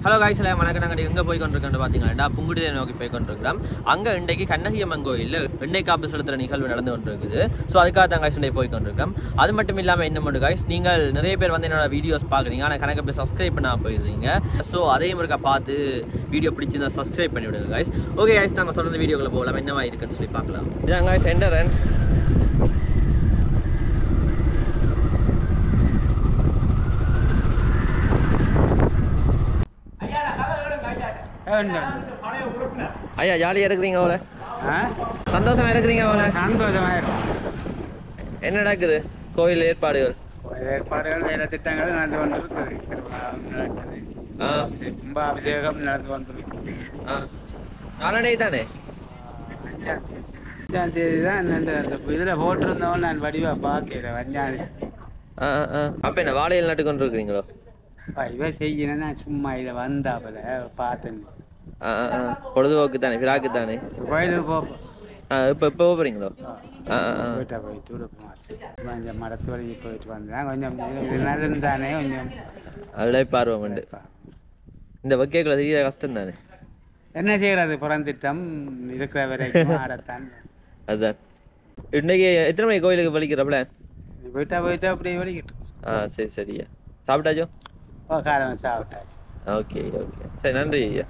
Hello guys எல்லாம் வணக்கம் நாங்கள் எங்கே போய் கொண்டிருக்கோம் பார்த்தீங்கன்னா புங்குடியை நோக்கி போய் கொண்டிருக்கிறோம் அங்கே இன்றைக்கு கண்ணகியம்மன் கோயிலில் எண்ணெய் காப்பு செலுத்துகிற நிகழ்வு நடந்து கொண்டிருக்குது ஸோ அதுக்காக தான் காய்ஸ் இன்றைக்கு போய் கொண்டிருக்கிறோம் அது மட்டும் இல்லாமல் என்ன மட்டும் காய்ஸ் நீங்கள் நிறைய பேர் வந்து என்னோட வீடியோஸ் பார்க்குறீங்க ஆனால் கணக்கு பேர் சப்ஸ்கிரைப் பண்ண போயிருந்தீங்க ஸோ அதையும் இருக்கா பார்த்து வீடியோ பிடிச்சிருந்தா சப்ஸ்கிரைப் பண்ணி விடுங்க காய்ஸ் ஓகே காய்ஸ் நாங்கள் தொடர்ந்து வீடியோக்குள்ள போகலாம் என்னவா இருக்குன்னு சொல்லி பார்க்கலாம் இதான் காய்ஸ் என்டரன்ஸ் ஐயா ஜாலியாக இருக்கிறீங்க அவளை சந்தோஷமா இருக்கிறீங்க அவளை சந்தோஷமாக இருக்கும் என்ன நடக்குது கோயில் ஏற்பாடுகள் ஏற்பாடுகள் வேலை திட்டங்கள் நடந்து கொண்டிருக்குது திருவிழா நடக்குது ஆ கும்பாபிஷேகம் நடந்து கொண்டிருக்கு ஆ நாளடை தானே அஞ்சாம் தேதி தான் என்னண்டு அந்த இதில் போட்டிருந்தவன் நான் வடிவாக பார்க்கிறேன் அஞ்சாம் தேதி ஆ ஆ, ஆ அப்போ என்ன வாழையில் நட்டு கொண்டு இருக்கிறீங்களோ இவ செய்யணும் நான் சும்மா இதை வந்தாப்புல பார்த்தேன் ஆ ஆ ஆ பொழுதுபோக்கு தானே விராக்கு தானே கோயிலுக்கு போ ஆ இப்போ இப்போ போகிறீங்களோ ஆ ஆ ஆ போயிட்டா போயிட்டு விட கொஞ்சம் மரத்து வரைக்கும் போயிட்டு வந்தேன் கொஞ்சம் இது நல்லது தானே கொஞ்சம் அதில் பார்வம் உண்டு இந்த வக்கைக்குள்ள செய்ய கஷ்டம் தானே என்ன செய்யறது புறந்திட்டம் இருக்கிற வரைக்கும் ஆடத்தான் அதுதான் இன்னைக்கு எத்தனை மணிக்கு கோயிலுக்கு வலிக்கிறப்பல போயிட்டா போயிட்டா அப்படியே வலிக்கிட்டு ஆ சரி சரியா சாப்பிட்டாச்சோ ஓ காலம் சாப்பிட்டாச்சு ஓகே ஓகே சரி நன்றி ஐயா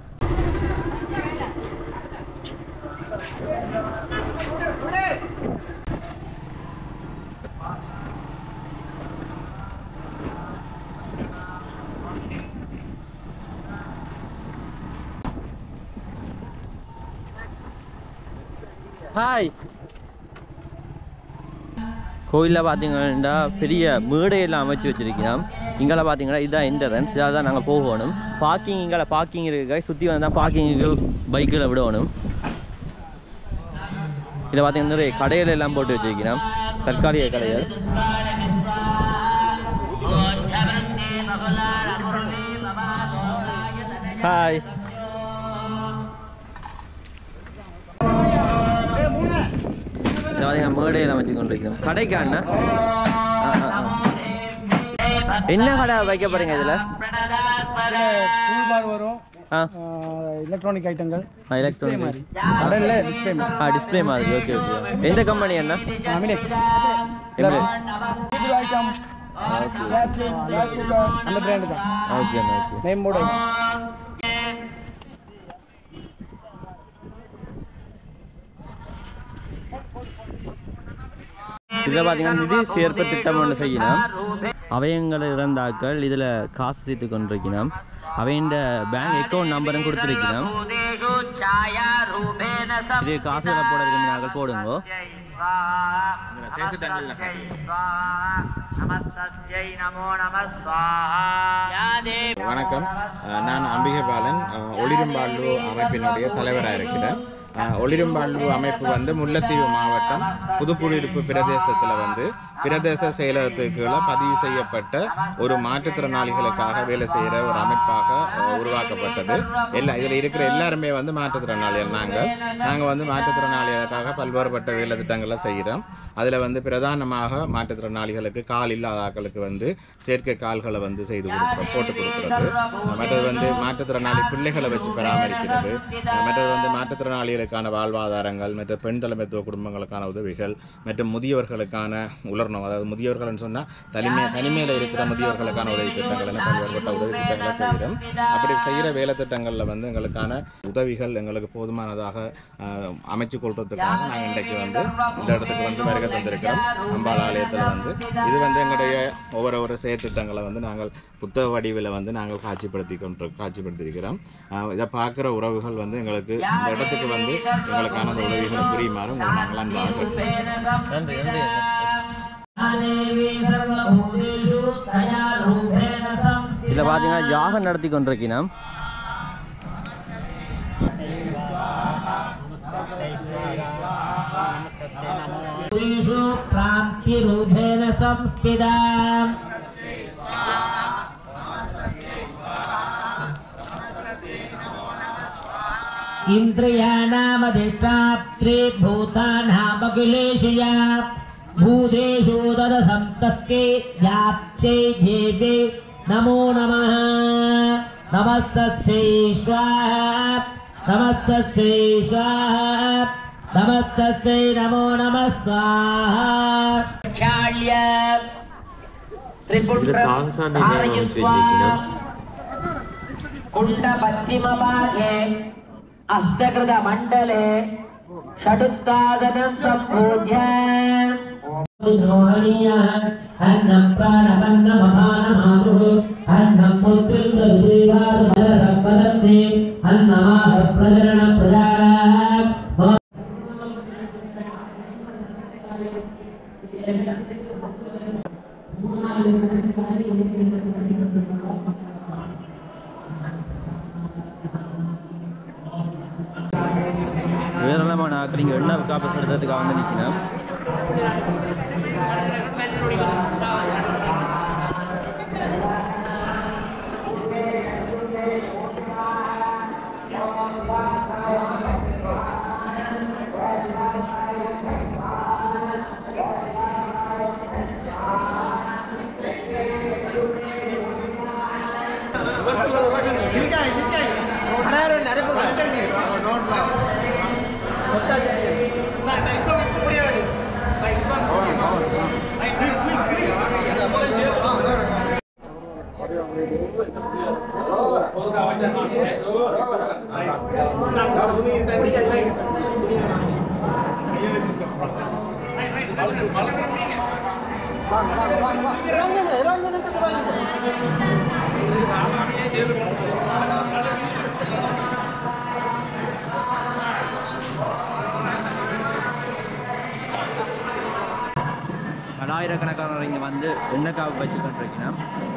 ஹாய் கோயிலில் பார்த்தீங்கன்னா பெரிய மேடையெல்லாம் அமைச்சு வச்சிருக்கிறோம் இங்கெல்லாம் பார்த்தீங்கன்னா இதுதான் என்ட்ரன்ஸ் இதாக தான் நாங்கள் போகணும் பார்க்கிங் இங்கே பார்க்கிங் இருக்கு சுற்றி வந்தால் பார்க்கிங்கு பைக்கில் விடணும் இதில் பார்த்தீங்கன்னா நிறைய கடைகள் எல்லாம் போட்டு வச்சிருக்கிறோம் தற்காலிக கடைகள் ஹாய் இதில் பார்த்தீங்கன்னா மேடையெல்லாம் வச்சு கொண்டிருக்கிறோம் கடைக்கா அண்ணா ஆ, ஆ, ஆ. என்ன கடை வைக்க போறீங்க இதில் கூல்பார் வரும் ஆ எலக்ட்ரானிக் ஐட்டங்கள் எலக்ட்ரானிக் கடையில் டிஸ்பிளே ஆ டிஸ்பிளே மாதிரி ஓகே ஓகே எந்த கம்பெனி அண்ணா மினிக்ஸ் எம்எல் ஐட்டம் அந்த பிராண்டு தான் ஓகே அண்ணா ஓகே நேம் போர்டு இதில் பார்த்தீங்கன்னா நிதி சேர்ப்பு திட்டம் ஒன்று செய்யணும் அவயங்களை இறந்தாக்கள் இதில் காசு சேர்த்து கொண்டிருக்கணும் அவையின் பேங்க் அக்கௌண்ட் நம்பரும் கொடுத்துருக்கணும் இது காசுகளை போட விரும்பினார்கள் போடுங்க வணக்கம் அஹ் நான் அம்பிகைபாலன் அஹ் ஒளிரும்பாழ்வு அமைப்பினுடைய தலைவராக இருக்கிறேன் அஹ் ஒளிரும்பாழ்வு அமைப்பு வந்து முல்லைத்தீவு மாவட்டம் புதுக்குடியிருப்பு பிரதேசத்தில் வந்து பிரதேச செயலகத்துக்கு கீழே பதிவு செய்யப்பட்ட ஒரு மாற்றுத்திறனாளிகளுக்காக வேலை செய்கிற ஒரு அமைப்பாக அஹ், உருவாக்கப்பட்டது எல்லா இதில் இருக்கிற எல்லாருமே வந்து மாற்றுத்திறனாளிகள் நாங்கள் நாங்கள் வந்து மாற்றுத்திறனாளிகளுக்காக பல்வேறுபட்ட வேலை திட்டங்களை செய்கிறோம் அதில் வந்து பிரதானமாக மாற்றுத்திறனாளிகளுக்கு கால் இல்லாத ஆட்களுக்கு வந்து செயற்கை கால்களை வந்து செய்து கொடுக்குறோம் போட்டு கொடுக்குறது மற்றது வந்து மாற்றுத்திறனாளி பிள்ளைகளை வச்சு பராமரிக்கிறது மற்றது வந்து மாற்றுத்திறனாளிகளுக்கான வாழ்வாதாரங்கள் மற்ற பெண் தலைமைத்துவ குடும்பங்களுக்கான உதவிகள் மற்றும் முதியவர்களுக்கான உலர்ணம் அதாவது முதியவர்கள்னு சொன்னால் தனிமை தனிமையில் இருக்கிற முதியவர்களுக்கான உதவி திட்டங்கள் என பல்வேறுபட்ட உதவி திட்டங்களை செய்கிறோம் அப்படி செய்கிற வேலை திட்டங்களில் வந்து எங்களுக்கான உதவிகள் எங்களுக்கு போதுமானதாக ஆஹ், அமைச்சு கொள்றதுக்காக நாங்கள் இன்றைக்கு வந்து இந்த இடத்துக்கு வந்து வருகை தந்திருக்கிறோம் அம்பாள் ஆலயத்தில் வந்து இது வந்து எங்களுடைய ஒவ்வொரு ஒரு செயற்திட்டங்களை வந்து நாங்கள் புத்தக வடிவில் வந்து நாங்கள் காட்சிப்படுத்தி கொண்டு காட்சிப்படுத்தியிருக்கிறோம் ஆஹ், இதை பார்க்குற உறவுகள் வந்து எங்களுக்கு இந்த இடத்துக்கு வந்து எங்களுக்கான அந்த உதவிகளை புரியுமாறு உங்களை நாங்கள் அன்பாக கேட்டுக்கொள்கிறோம். நன்றி நன்றி இதில் பார்த்தீங்கன்னா யாகம் நடத்தி கொண்டிருக்கணும் क्रान्तिरूपेण संस्थिता इन्द्रियाणामधिष्ठात्रे भूतानामखिलेशया भूतेषु ददसं तस्यै व्याप्त्यै देवे नमो नमः नमस्तस्यै स्वाहा नमस्तस्यै स्वाहा नमस्तस्यै नमो नमः स्वाहा ख्याल्य இதுல தாகசாந்தி நேரம் வச்சு வச்சிருக்கணும் कुण्ड पश्चिमभागे हस्तकृतमण्डले षडुत्तादनं सम्पूज्य अन्नं प्राणमन्नमपानमातुः अन्नं पुत्रिन्दुरीवादमलसम्पदन्ति अन्नमाह प्रजननप्रजाः ஏராளமான ஆக்கள் இங்கே எண்ணெய் காப்பீஸ் எடுத்ததுக்காக வந்து நிற்கணும் பலாயிரக்கணக்கானவர் இங்கே வந்து எண்ணெய் காப்பு வச்சு கொண்டிருக்கணும்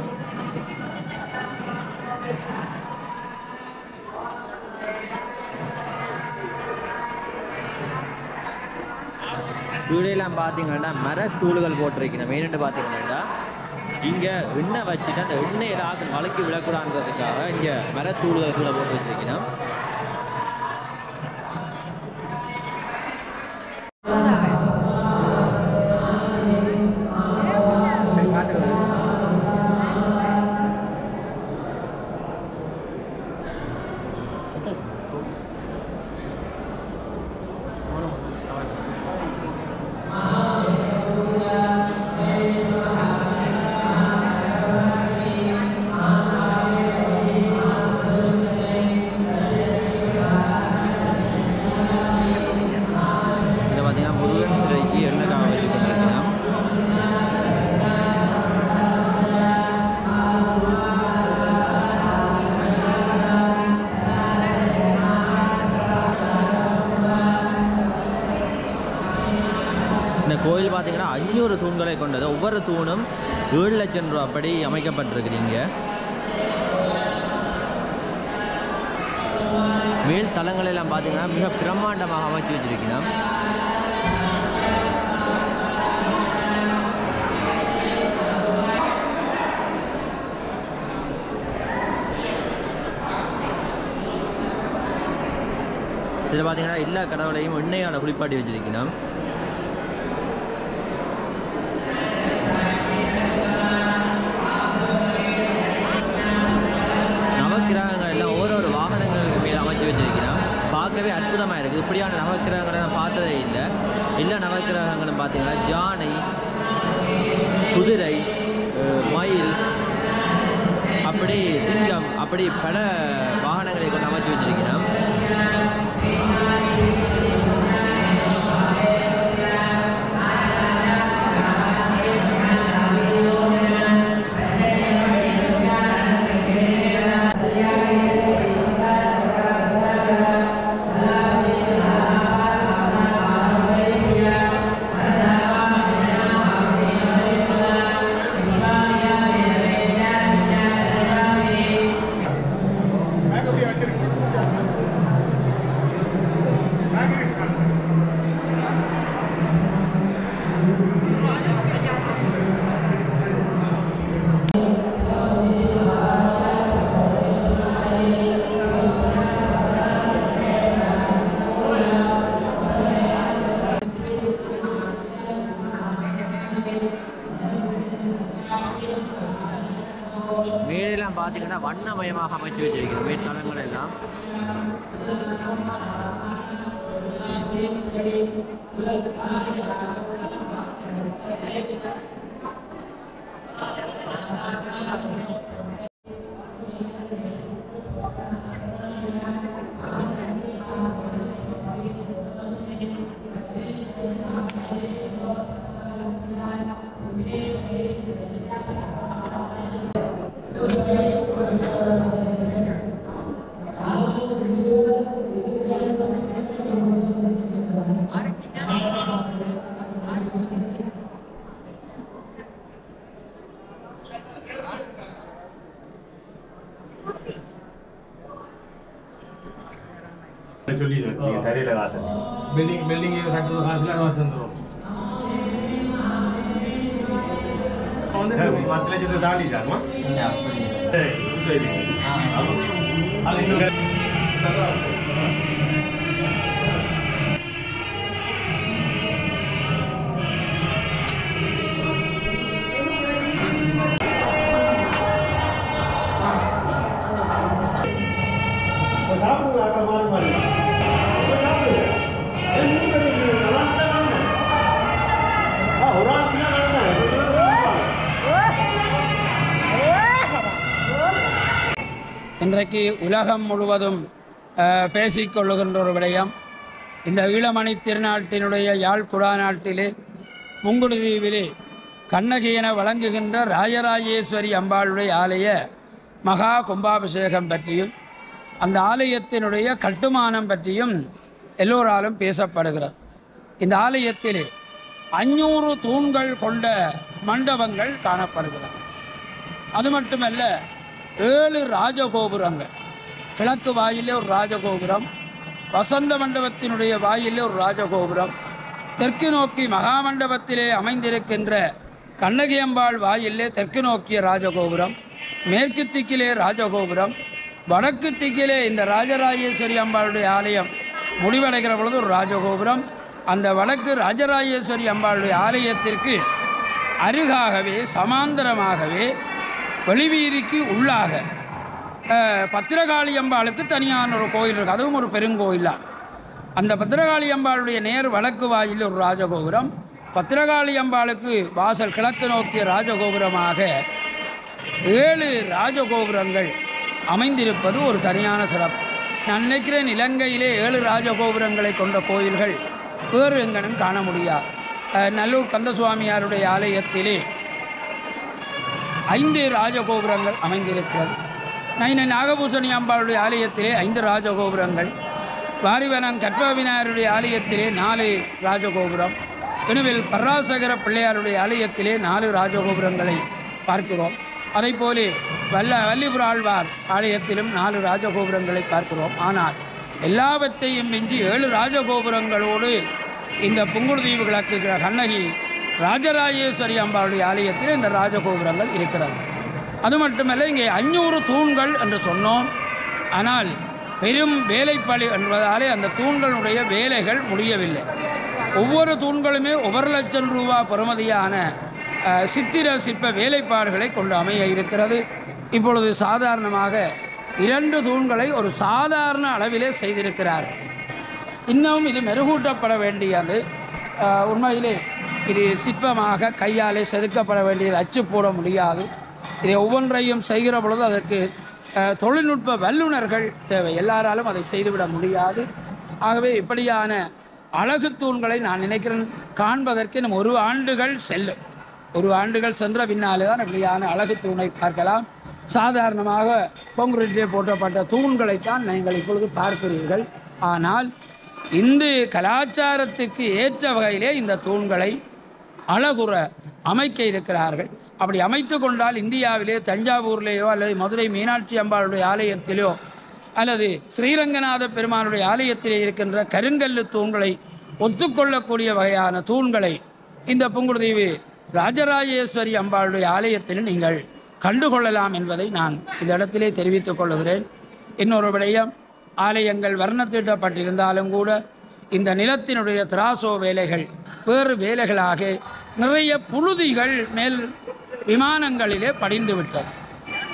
வீடையெல்லாம் பார்த்தீங்கன்னா மரத்தூள்கள் போட்டிருக்கணும் மெயின்னு பார்த்தீங்கன்னா இங்கே எண்ணெய் வச்சுட்டு அந்த எண்ணெயில் ஆக்கு வழக்கி விடக்கூடாதுன்றதுக்காக இங்கே மரத்தூள்கள் கூட போட்டு வச்சிருக்கணும் இதில் பார்த்தீங்கன்னா முருகன் சிலைக்கு எண்ணெய் காவை வச்சு கொண்டிருக்கணும் இந்த கோயில் பார்த்தீங்கன்னா அஞ்சூறு தூண்களை கொண்டது ஒவ்வொரு தூணும் ஏழு லட்சம் ரூபா படி அமைக்கப்பட்டிருக்குறீங்க மேல் தளங்கள் எல்லாம் பார்த்தீங்கன்னா மிக பிரம்மாண்டமாக அமைச்சு வச்சிருக்கணும் இதில் பார்த்தீங்கன்னா எல்லா கடவுளையும் எண்ணெயால் குளிப்பாட்டி வச்சிருக்கணும் நவக்கிரகங்கள் எல்லாம் ஓரொரு வாகனங்களுக்கு மேலே அமைச்சு வச்சிருக்கிறோம் பார்க்கவே அற்புதமாக இருக்குது இப்படியான நவக்கிரகங்களை நான் பார்த்ததே இல்லை எல்லா நவக்கிரகங்களும் பார்த்தீங்கன்னா யானை குதிரை அஹ், மயில் அப்படி சிங்கம் அப்படி பல வாகனங்களை கொண்டு அமைச்சு வச்சிருக்கிறோம் மேலெல்லாம் பார்த்தீங்கன்னா வண்ண நவீனமயமாக அமைச்சு வச்சிருக்கிறோம் வேட்பாளர்கள் எல்லாம் சொல்லி நீங்க தரையில காசு பில்டிங் பில்டிங் கட்டுறது காசுல அட்வான்ஸ் வந்துடும் பத்து லட்சத்தை தாண்டிட்டாருமா சரி அது இன்னும் சாப்பிடுங்க அக்கா மாறி மாறி சாப்பிடுங்க ஒரு ஆள் இன்றைக்கு உலகம் முழுவதும் அஹ், பேசிக்கொள்ளுகின்ற ஒரு விடயம் இந்த ஈழமணி திருநாட்டினுடைய யாழ் குடாநாட்டிலே புங்குடுதீவிலே கண்ணகி என வழங்குகின்ற ராஜராஜேஸ்வரி அம்பாளுடைய ஆலய மகா கும்பாபிஷேகம் பற்றியும் அந்த ஆலயத்தினுடைய கட்டுமானம் பற்றியும் எல்லோராலும் பேசப்படுகிறது இந்த ஆலயத்திலே அஞ்சூறு தூண்கள் கொண்ட மண்டபங்கள் காணப்படுகிறது அது மட்டுமல்ல ஏழு ராஜகோபுரங்கள் கிழக்கு வாயிலே ஒரு ராஜகோபுரம் வசந்த மண்டபத்தினுடைய வாயிலே ஒரு ராஜகோபுரம் தெற்கு நோக்கி மகாமண்டபத்திலே அமைந்திருக்கின்ற கண்ணகியம்பாள் வாயிலே தெற்கு நோக்கிய ராஜகோபுரம் மேற்கு திக்கிலே ராஜகோபுரம் வடக்கு திக்கிலே இந்த ராஜராஜேஸ்வரி அம்பாளுடைய ஆலயம் முடிவடைகிற பொழுது ஒரு ராஜகோபுரம் அந்த வடக்கு ராஜராஜேஸ்வரி அம்பாளுடைய ஆலயத்திற்கு அருகாகவே சமாந்தரமாகவே வெளிவீதிக்கு உள்ளாக அஹ், பத்திரகாளி அம்பாளுக்கு தனியான ஒரு கோயில் இருக்குது அதுவும் ஒரு பெருங்கோயிலா அந்த பத்திரகாளி அம்பாளுடைய நேர் வடக்கு வாயில் ஒரு ராஜகோபுரம் பத்திரகாளி அம்பாளுக்கு வாசல் கிழக்கு நோக்கிய ராஜகோபுரமாக ஏழு ராஜகோபுரங்கள் அமைந்திருப்பது ஒரு தனியான சிறப்பு நான் நினைக்கிறேன் இலங்கையிலே ஏழு ராஜகோபுரங்களை கொண்ட கோயில்கள் வேறு எங்கனும் காண முடியாது அஹ், நல்லூர் கந்தசுவாமியாருடைய ஆலயத்திலே ஐந்து ராஜகோபுரங்கள் அமைந்திருக்கிறது நைன நாகபூசணி அம்பாளுடைய ஆலயத்திலே ஐந்து ராஜகோபுரங்கள் வாரிவனம் கற்ப விநாயகருடைய ஆலயத்திலே நாலு ராஜகோபுரம் இணுவில் பராசகர பிள்ளையாருடைய ஆலயத்திலே நாலு ராஜகோபுரங்களை பார்க்கிறோம் அதை போலே வல்ல வல்லிபுர ஆழ்வார் ஆலயத்திலும் நாலு ராஜகோபுரங்களை பார்க்கிறோம் ஆனால் எல்லாவற்றையும் மிஞ்சி ஏழு ராஜகோபுரங்களோடு இந்த புங்குடுதீவு கிழக்கு கண்ணகி ராஜராஜேஸ்வரி அம்பாளுடைய ஆலயத்தில் இந்த ராஜகோபுரங்கள் இருக்கிறது அது மட்டுமல்ல இங்கே அஞ்சூறு தூண்கள் என்று சொன்னோம் ஆனால் பெரும் வேலைப்பழி என்பதாலே அந்த தூண்களுடைய வேலைகள் முடியவில்லை ஒவ்வொரு தூண்களுமே ஒவ்வொரு லட்சம் ரூபா பெறுமதியான அஹ், சித்திர சிற்ப வேலைப்பாடுகளை கொண்டு அமைய இருக்கிறது இப்பொழுது சாதாரணமாக இரண்டு தூண்களை ஒரு சாதாரண அளவிலே செய்திருக்கிறார்கள் இன்னும் இது மெருகூட்டப்பட வேண்டியது அஹ், உண்மையிலே இது சிற்பமாக கையாலே செதுக்கப்பட வேண்டியது அச்சு போட முடியாது இதை ஒவ்வொன்றையும் செய்கிற பொழுது அதற்கு அஹ், தொழில்நுட்ப வல்லுநர்கள் தேவை எல்லாராலும் அதை செய்துவிட முடியாது ஆகவே இப்படியான அழகு தூண்களை நான் நினைக்கிறேன் காண்பதற்கு நம்ம ஒரு ஆண்டுகள் செல்லும் ஒரு ஆண்டுகள் சென்ற பின்னாலே தான் இப்படியான அழகு தூணை பார்க்கலாம் சாதாரணமாக கொங்குரிட்டிலே போட்டப்பட்ட தூண்களைத்தான் நீங்கள் இப்பொழுது பார்க்கிறீர்கள் ஆனால் இந்து கலாச்சாரத்துக்கு ஏற்ற வகையிலே இந்த தூண்களை அழகுற அமைக்க இருக்கிறார்கள் அப்படி அமைத்து கொண்டால் இந்தியாவிலே தஞ்சாவூர்லேயோ அல்லது மதுரை மீனாட்சி அம்பாளுடைய ஆலயத்திலோ அல்லது ஸ்ரீரங்கநாத பெருமானுடைய ஆலயத்திலே இருக்கின்ற கருங்கல்லு தூண்களை ஒத்துக்கொள்ளக்கூடிய வகையான தூண்களை இந்த புங்குடுதீவு ராஜராஜேஸ்வரி அம்பாளுடைய ஆலயத்தில் நீங்கள் கண்டுகொள்ளலாம் என்பதை நான் இந்த இடத்திலே தெரிவித்துக் கொள்கிறேன் இன்னொரு விடயம் ஆலயங்கள் வர்ணத்திட்டப்பட்டிருந்தாலும் கூட இந்த நிலத்தினுடைய திராசோ வேலைகள் வேறு வேலைகளாக நிறைய புழுதிகள் மேல் விமானங்களிலே படிந்து விட்டது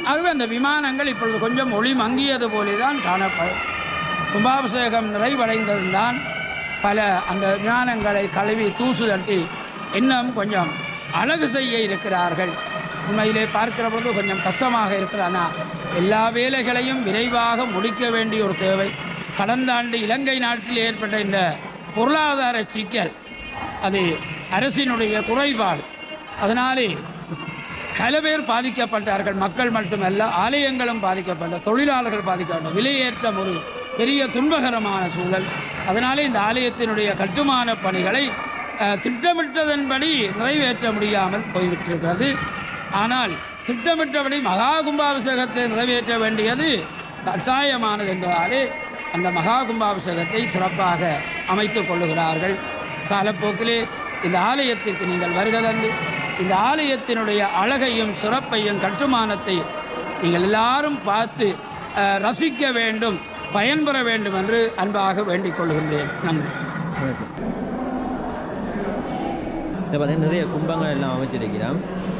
ஆகவே அந்த விமானங்கள் இப்பொழுது கொஞ்சம் ஒளி மங்கியது போலே தான் காணப்படும் கும்பாபிஷேகம் நிறைவடைந்ததுதான் பல அந்த விமானங்களை கழுவி தூசு தட்டி இன்னும் கொஞ்சம் அழகு செய்ய இருக்கிறார்கள் உண்மையிலே பார்க்கிற பொழுது கொஞ்சம் கஷ்டமாக இருக்கிறது ஆனால் எல்லா வேலைகளையும் விரைவாக முடிக்க வேண்டிய ஒரு தேவை கடந்த ஆண்டு இலங்கை நாட்டில் ஏற்பட்ட இந்த பொருளாதார சிக்கல் அது அரசினுடைய குறைபாடு அதனாலே பல பேர் பாதிக்கப்பட்டார்கள் மக்கள் மட்டுமல்ல ஆலயங்களும் பாதிக்கப்பட்ட தொழிலாளர்கள் பாதிக்கப்பட்ட விலையேற்றம் ஒரு பெரிய துன்பகரமான சூழல் அதனாலே இந்த ஆலயத்தினுடைய கட்டுமான பணிகளை அஹ், திட்டமிட்டதன்படி நிறைவேற்ற முடியாமல் போய்விட்டிருக்கிறது ஆனால் திட்டமிட்டபடி மகா கும்பாபிஷேகத்தை நிறைவேற்ற வேண்டியது கட்டாயமானது என்பதாலே அந்த மகா கும்பாபிஷேகத்தை சிறப்பாக அமைத்துக் கொள்ளுகிறார்கள் காலப்போக்கிலே இந்த ஆலயத்திற்கு நீங்கள் வருக தந்து இந்த ஆலயத்தினுடைய அழகையும் சிறப்பையும் கட்டுமானத்தையும் நீங்கள் எல்லாரும் பார்த்து அஹ், ரசிக்க வேண்டும் பயன்பெற வேண்டும் என்று அன்பாக வேண்டிக் கொள்கின்றேன் நன்றி இதில் பார்த்தீங்கன்னா நிறைய கும்பங்கள் எல்லாம் அமைச்சிருக்கிறோம்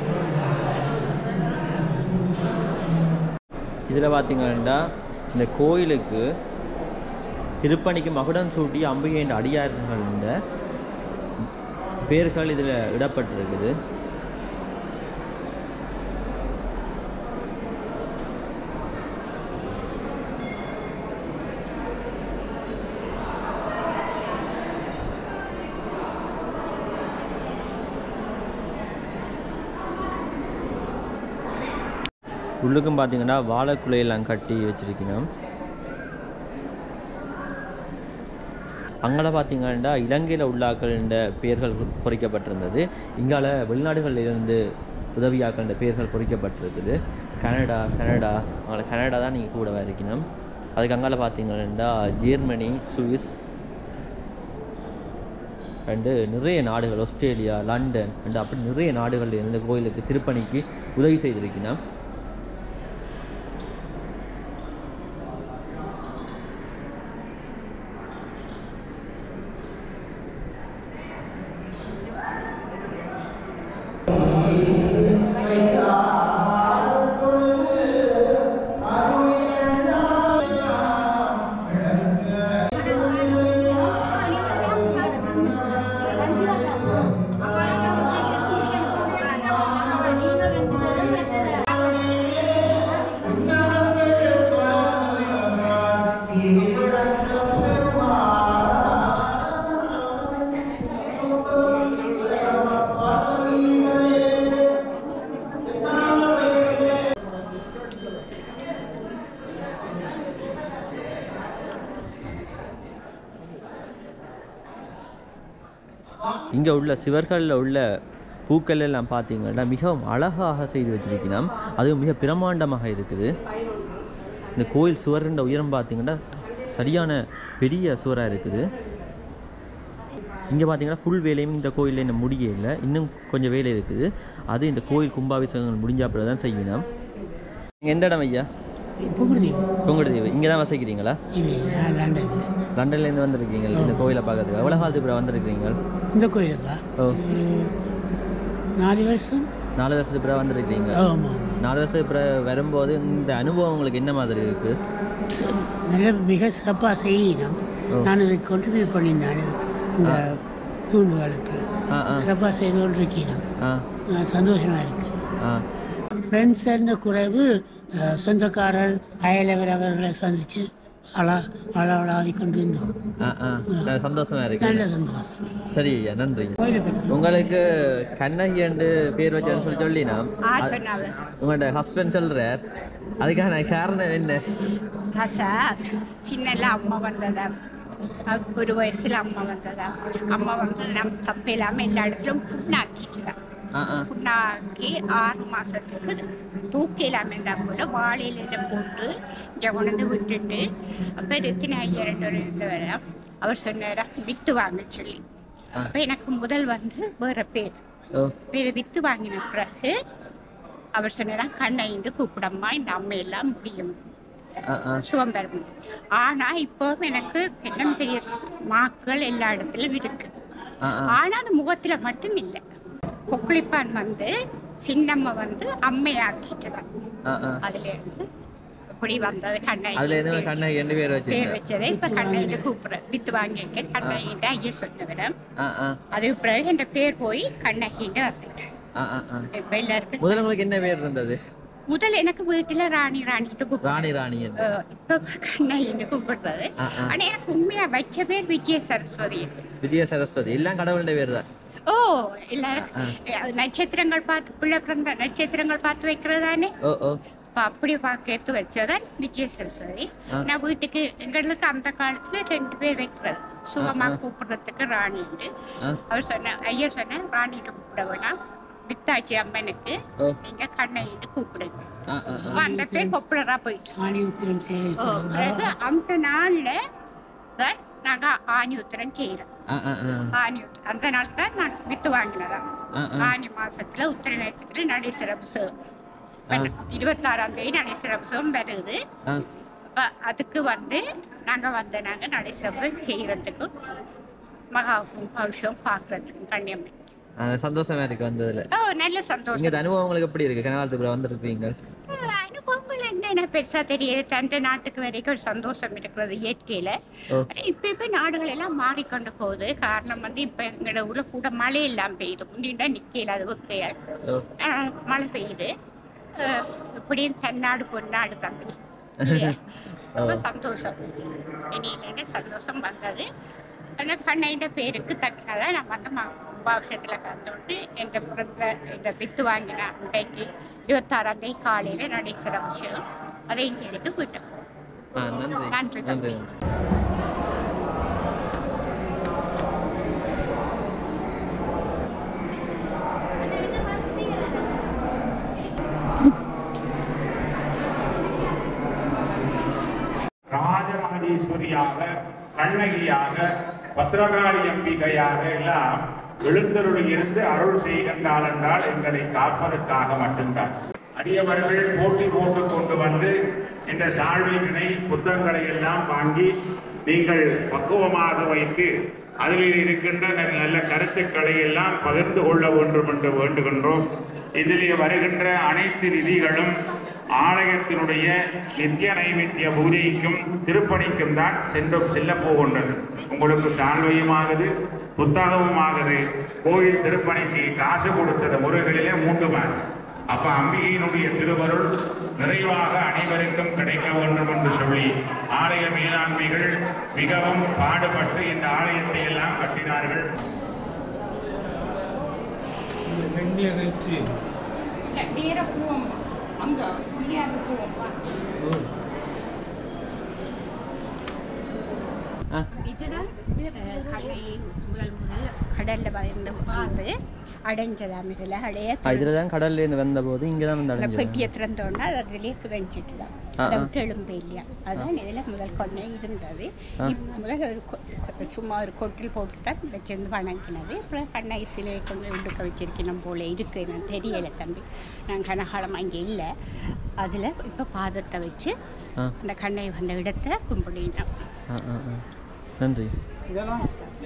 இதில் பார்த்தீங்கன்னா இந்த கோயிலுக்கு திருப்பணிக்கு மகுடம் சூட்டி அம்பிகையின் அடியார்கள் இந்த பேர்கள் இதில் இடப்பட்டிருக்குது உள்ளுக்கும் பார்த்தீங்கன்னா வாழைக்குலையெல்லாம் கட்டி வச்சிருக்கணும் அங்கே பார்த்தீங்கன்னா இலங்கையில் உள்ளாக்களின் பெயர்கள் குறி- பொறிக்கப்பட்டிருந்தது இங்கால வெளிநாடுகளில் இருந்து உதவியாக்களின் பெயர்கள் பொறிக்கப்பட்டிருக்குது கனடா கனடா அவங்கள கனடா தான் நீங்கள் கூட இருக்கணும் அதுக்கு அங்கால பார்த்தீங்கன்னா ஜெர்மனி சுவிஸ் அண்டு நிறைய நாடுகள் ஆஸ்திரேலியா லண்டன் அண்டு அப்படி நிறைய நாடுகளில் இருந்து கோயிலுக்கு திருப்பணிக்கு உதவி செய்திருக்கணும் இங்கே உள்ள சிவர்களில் உள்ள பூக்கள் எல்லாம் பார்த்தீங்கன்னா மிகவும் அழகாக செய்து வச்சிருக்கணும் அதுவும் மிக பிரமாண்டமாக இருக்குது இந்த கோயில் சுவர்ன்ற உயரம் பார்த்தீங்கன்னா சரியான பெரிய சுவராக இருக்குது இங்கே பார்த்தீங்கன்னா ஃபுல் வேலையும் இந்த கோயிலில் இன்னும் முடிய இல்லை இன்னும் கொஞ்சம் வேலை இருக்குது அது இந்த கோயில் கும்பாபிஷேகங்கள் முடிஞ்ச அப்புறம் தான் செய்யணும் நீங்கள் எந்த இடம் ஐயா பொங்குடுதீவு இங்கே தான் வசிக்கிறீங்களா லண்டனில் லண்டன்லேருந்து வந்திருக்கீங்க இந்த கோயிலை பார்க்கறதுக்கு எவ்வளோ காலத்துக்கு அப்புறம் வந்திருக்கீங்க இந்த கோயிலுக்கா ஓ ஒரு நாலு வருஷம் நாலு வருஷத்துக்கு பிறகு வந்திருக்கீங்க ஆமாம் நாலு வருஷத்துக்கு பிறகு வரும்போது இந்த அனுபவம் உங்களுக்கு என்ன மாதிரி இருக்கு நல்ல மிக சிறப்பாக செய்யணும் நான் இதுக்கு contribute பண்ணினேன் இதுக்கு இந்த தூண்டுகளுக்கு ஆ ஆ சிறப்பாக செய்து கொண்டிருக்கணும் ஆ சந்தோஷமாக இருக்கு ஆ ஃப்ரெண்ட்ஸ் இருந்த குறைவு அஹ், சொந்தக்காரர் அயலவர் அவர்களை சந்தித்து அழா அளவலாவி கொண்டு இருந்தோம் ஆ ஆ நல்ல சந்தோஷமா இருக்கு நல்ல சந்தோஷம் சரி ஐயா நன்றி கோயிலை பற்றி உங்களுக்கு கண்ணகி என்று பேர் வச்சேன்னு சொல்லி சொல்லினா உங்களோட ஹஸ்பண்ட் சொல்றார் அதுக்கான காரணம் என்ன ரசா சின்னல அம்மா வந்ததா அஹ் ஒரு வயசுல அம்மா வந்ததா அம்மா வந்து நம் தப்பு இல்லாம எல்லா இடத்துலயும் புண்ணாக்கிட்டுதான் ஆ ஆ புண்ணாக்கி ஆறு மாசத்துக்கு தூக்கி இல்லாம இருந்தா போல வாழையில போட்டு இங்க கொண்டு விட்டுட்டு அப்ப ரத்தின ஐயா ரெண்டு பேரும் இருந்தவர அவர் சொன்னாரா வித்து வாங்க சொல்லி அப்ப எனக்கு முதல் வந்து வேற பேர் ஓ இதை வித்து வாங்கின பிறகு அவர் சொன்னாரா கண்ணைண்டு கூப்பிடம்மா இந்த அம்மையெல்லாம் முடியும் ஆ ஆ சுகம் பெற முடியும் ஆனா இப்போ எனக்கு என்ன பெரிய மாக்கள் எல்லா இடத்துலயும் இருக்கு ஆ ஆ ஆனா அது முகத்துல மட்டும் இல்லை கொக்குளிப்பான் வந்து சின்னம்மா வந்து அம்மையாக்கிட்டுதான் ஆ ஆ அதுல இருந்து அப்படி வந்தது கண்ணை அதுல இருந்து கண்ணகி ரெண்டு பேர் பேர் வச்சிருக்கேன் வச்சதே இப்ப கண்ணையிட்டு கூப்பிடுற வித்து வாங்கிக்க கண்ணகிட்ட ஐயா சொன்னவிடம் ஆ ஆ அதுக்கு பிறகு என் பேர் போய் கண்ணகிட்ட வந்துட்டு ஆ ஆ ஆ இப்ப எல்லாருக்கும் முதல்ல உங்களுக்கு என்ன பேர் இருந்தது முதல்ல எனக்கு வீட்டுல ராணி ராணிட்டு கூப்பிடுறது ராணி ராணி என்று இப்ப கண்ணகின்னு கூப்பிடுறது ஆ ஆ ஆனா எனக்கு உண்மையா வச்ச பேர் விஜய சரஸ்வதி விஜய சரஸ்வதி எல்லாம் கடவுளுடைய பேர் தான் ஓ எல்லாரும் அது நட்சத்திரங்கள் பார்த்து பிள்ளை பிறந்த நட்சத்திரங்கள் பார்த்து வைக்கிறது தானே ஓ ஓ அப்ப அப்படி பார்த்து வச்சதான் விஜய சரஸ்வதி ஆ. நான் வீட்டுக்கு எங்களுக்கு அந்த காலத்துல ரெண்டு பேர் வைக்கிறது சுகமா ஆ, ஆ. கூப்பிடுறதுக்கு ராணிட்டு ஆ. அவர் சொன்ன ஐயர் சொன்ன ராணிட்டு கூப்பிட வேணாம் வித்தாச்சி அம்மனுக்கு ஓ. நீங்க கண்ணையிட்டு கூப்பிடுங்க ஆ ஆ அப்ப அந்த பேர் பாப்புலரா போயிட்டு ஆணி உத்திரம் சேலை ஓ, பிறகு அந்த நாள்ல தான் நாங்க ஆணி உத்திரம் செய்யறோம் ஆ ஆ ஆ ஆணி உத்திரம் அந்த நாள் தான் நான் வித்து வாங்கினதா ஆ, ஆ. ஆணி மாசத்துல உத்திர நட்சத்திரம் நடேசர புசகம் ஆ. இருபத்தாறாம் தேதி நடேசர புசகம் வருது ஆ அப்ப அதுக்கு வந்து நாங்க வந்து நாங்க நடேசர புசகம் செய்யறதுக்கு மகா பௌஷம் பாக்குறதுக்கு கண்ணியம்மை ஆ, சந்தோஷமா இருக்கு வந்ததுல ஓ நல்ல இங்க சந்தோஷம் இந்த அனுபவம் உங்களுக்கு எப்படி இருக்கு கனகாலத்துக்குள்ள வந்திருக்கீங்க அனுபவங்கள் என்ன எனக்கு பெருசா தெரியாது தந்த நாட்டுக்கு வரைக்கும் ஒரு சந்தோஷம் இருக்கிறது இயற்கையில ஓ. இப்ப இப்ப நாடுகள் எல்லாம் மாறிக்கொண்டு போகுது காரணம் வந்து இப்ப எங்களோட ஊர்ல கூட மழை எல்லாம் பெய்யுது முந்திண்டா நிக்கல அது ஒக்கையா ஓ. ஆஹ் மழை பெய்யுது ஆஹ் இப்படியும் தன்னாடு பொன்னாடு தம்பி இல்லையா? ரொம்ப சந்தோஷம் இனியில சந்தோஷம் வந்தது அந்த கண்ணைண்ட பேருக்கு தக்கனதா நான் வந்து கும்பாபிஷேகத்துல கலந்துட்டு என்ற பிறந்த என்ற வித்து வாங்கின அன்றைக்கு இருபத்தாறாம் தேதி காலையில நடைசிற விஷயம் அதையும் செய்துட்டு போயிட்டோம் ஆ நன்றி நன்றி நன்றி தம்பி ராஜராஜேஸ்வரியாக கண்ணகியாக பத்திரகாளி அம்பிகையாக எல்லாம் எழுந்தருள் இருந்து அருள் செய்கின்றாள் என்றால் எங்களை காப்பதற்காக மட்டும்தான் அடியவர்கள் போட்டி போட்டு கொண்டு வந்து இந்த சாழ்வினை புத்தகங்களை எல்லாம் வாங்கி நீங்கள் பக்குவமாக வைத்து அதில் இருக்கின்ற நல்ல நல்ல கருத்துக்களை எல்லாம் பகிர்ந்து கொள்ள வேண்டும் என்று வேண்டுகின்றோம் இதிலே வருகின்ற அனைத்து நிதிகளும் ஆலயத்தினுடைய நித்திய நைவேத்திய பூஜைக்கும் திருப்பணிக்கும் தான் சென்று செல்ல போகின்றது உங்களுக்கு தாழ்வையுமாகுது புத்தகமுமாகுது கோயில் திருப்பணிக்கு காசு கொடுத்தது முறைகளிலே மூன்று மார்க் அப்ப அம்பிகையினுடைய திருவருள் நிறைவாக அனைவருக்கும் கிடைக்க வேண்டும் என்று சொல்லி ஆலய மேலாண்மைகள் மிகவும் பாடுபட்டு இந்த ஆலயத்தை எல்லாம் கட்டினார்கள் வெண்ணிய கழிச்சு நேர போவோம் அங்க புள்ளியாக போவோம் ஆ இதுதான் அஹ், கடலை முதல் முதல் கடல்ல வந்து வந்து அடைஞ்சதாம் இதுல அடைய ஆ, இதுல தான் கடல்ல இருந்து வந்த போது இங்க தான் வந்து அந்த அடைஞ்சது பெட்டியை திறந்தோன்னா அது அதிலேயே புதஞ்சிட்டுலாம் ஆ, அதை ஆ. விட்டு எழும்பு இல்லையா அதான் இதில் முதல் கொண்டே இருந்தது ஆ. இப்ப முதல் ஒரு கொ- கொ- சும்மா ஒரு கொட்டில் போட்டு தான் வச்சிருந்து வணங்கினது அப்புறம் கண்ணை சிலையை கொண்டு எடுக்க வச்சிருக்கணும் போல இருக்கு நான் தெரியலை தம்பி நான் கனகாலம் அங்கே இல்லை அதில் இப்போ பாதத்தை வச்சு ஆ அந்த கண்ணை வந்த இடத்த கும்பிடினோம் ஆ ஆ ஆ நன்றி இதெல்லாம்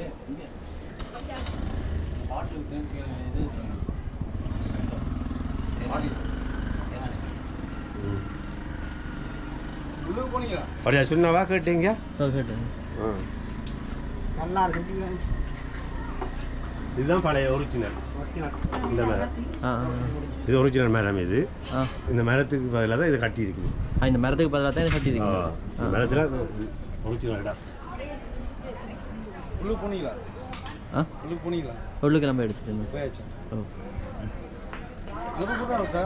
உள்ளுக்கு போனீங்களா அப்படியா சொன்னவா கேட்டீங்க ஓ கேட்டேன் நல்லா இருக்கு இதுதான் பழைய ஒரிஜினல் இந்த மரம் ஆ ஆ, இது ஒரிஜினல் மரம் இது ஆ இந்த மரத்துக்கு பதிலாக தான் இது கட்டி இருக்குது ஆ இந்த மரத்துக்கு பதிலாக தான் இதை கட்டியிருக்கீங்க இந்த மரத்தில் ஒரிஜினல் இடம் உள்ளுக்கு போனீங்களா ஆ உள்ளுக்கு போனீங்களா உள்ளுக்கு நம்ம எடுத்துட்டு இருந்தோம். போயாச்சா ஓ அனுப்ப போட்டா இருக்கா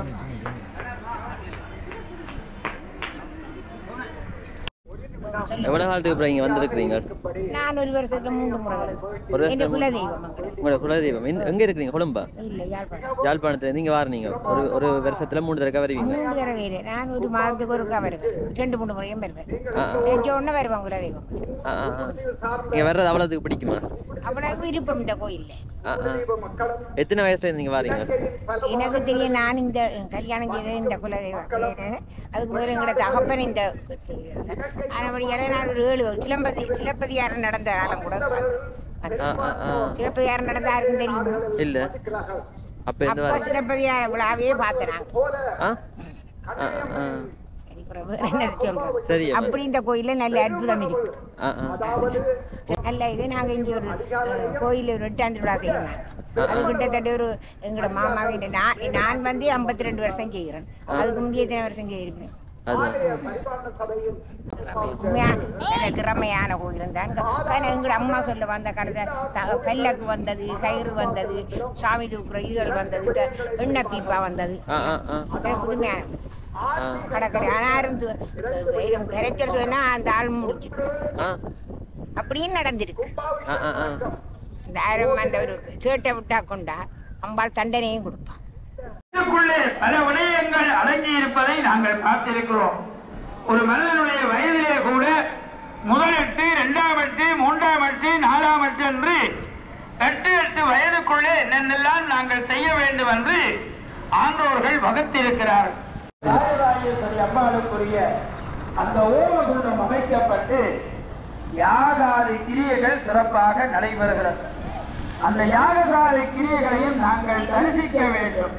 எவ்வளோ காலத்துக்கு அப்புறம் இங்கே வந்திருக்கிறீங்க நான் ஒரு வருஷத்துல மூன்று முறை வருவேன் ஒரு என் வருஷம் குலதெய்வம் உங்களோட குலதெய்வம் எந்த- எங்க இருக்கிறீங்க கொழும்பா இல்லை யாழ்ப்பாணம் யாழ்ப்பாணத்துல நீங்க வாரீங்க ஒரு ஒரு வருஷத்துல மூணு தடவை வருவீங்க மூன்று தடவை இல்லை. நான் ஒரு மாதத்துக்கு ஒருக்கா வருவேன் ரெண்டு மூணு முறையும் வருவேன் ஆ, ஆ. நேற்று ஒன்று வருவேன் குலதெய்வம் ஆ, ஆ, ஆ. நீங்க வர்றது அவ்வளவுக்கு பிடிக்குமா அவ்வளவு விருப்பம் இந்த கோயில்ல ஆ, ஆ. எத்தனை வயசுல இருந்து நீங்க வாரீங்க எனக்கு தெரியும் நான் இந்த கல்யாணம் செய்தது இந்த குலதெய்வம் கோயிலு. அதுக்கு முதல்ல எங்களோட தகப்பன் இந்த ஆனபடியால நான் ஒரு ஏழு ஒரு சிலம்பதி சிலப்பதிகாரம் நடந்த காலம் கூட ஆ, ஆ, ஆ. சிலப்பதிகாரம் நடந்த யாருக்கும் தெரியும் இல்ல அப்ப எந்த அப்போ வாரம் சிலப்பதிகார விழாவே பார்த்தனாங்க ஆ ஆ ஆ சரி அப்புறம் வேற என்ன சொல்றது சரி, அம்மா. அப்படி இந்த கோயில்ல நல்ல அற்புதம் இருக்கு ஆ ஆ நல்ல இது நாங்க இங்க ஒரு அஹ், கோயில் ஒரு எட்டாந்து விழா செய்யணும் அது கிட்டத்தட்ட ஒரு எங்களோட மாமாவின் நான் நான் வந்து ஐம்பத்தி ரெண்டு வருஷம் செய்கிறேன் அதுக்கு முந்தைய எத்தனை வருஷம் செய்திருப்பேன் அதான் உண்மையா நல்ல திறமையான கோயில் தான் ஆனால் எங்களோட அம்மா சொல்ல வந்த கடத்த பல்லக்கு வந்தது கயிறு வந்தது சாமி தூக்குற இதுகள் வந்தது த- எண்ணெய் பீப்பா வந்தது ஆ ஆ ஆ அதெல்லாம் புதுமையான ஆ கடற்கரை ஆனால் இருந்து கரைச்சல் சொன்னா அந்த ஆள் முடிச்சு ஆ அப்படியும் நடந்திருக்கு ஆ ஆ ஆ இந்த ஆயிரம் அந்த ஒரு சேட்டை விட்டா கொண்டா அம்பாள் தண்டனையும் கொடுப்பான் இதுக்குள்ளே பல விடயங்கள் அடங்கி இருப்பதை நாங்கள் பார்த்திருக்கிறோம் ஒரு மனிதனுடைய வயதிலே கூட முதல் எட்டு இரண்டாம் எட்டு மூன்றாம் எட்டு நாலாம் எட்டு என்று எட்டு எட்டு வயதுக்குள்ளே என்னென்னலாம் நாங்கள் செய்ய வேண்டும் என்று ஆன்றோர்கள் வகுத்திருக்கிறார்கள் ராஜராஜேஸ்வரி அம்பாளுக்குரிய அந்த ஓமகுண்டம் அமைக்கப்பட்டு யாகாதி கிரியைகள் சிறப்பாக நடைபெறுகிறது அந்த யாகசாலை கிரியைகளையும் நாங்கள் தரிசிக்க வேண்டும்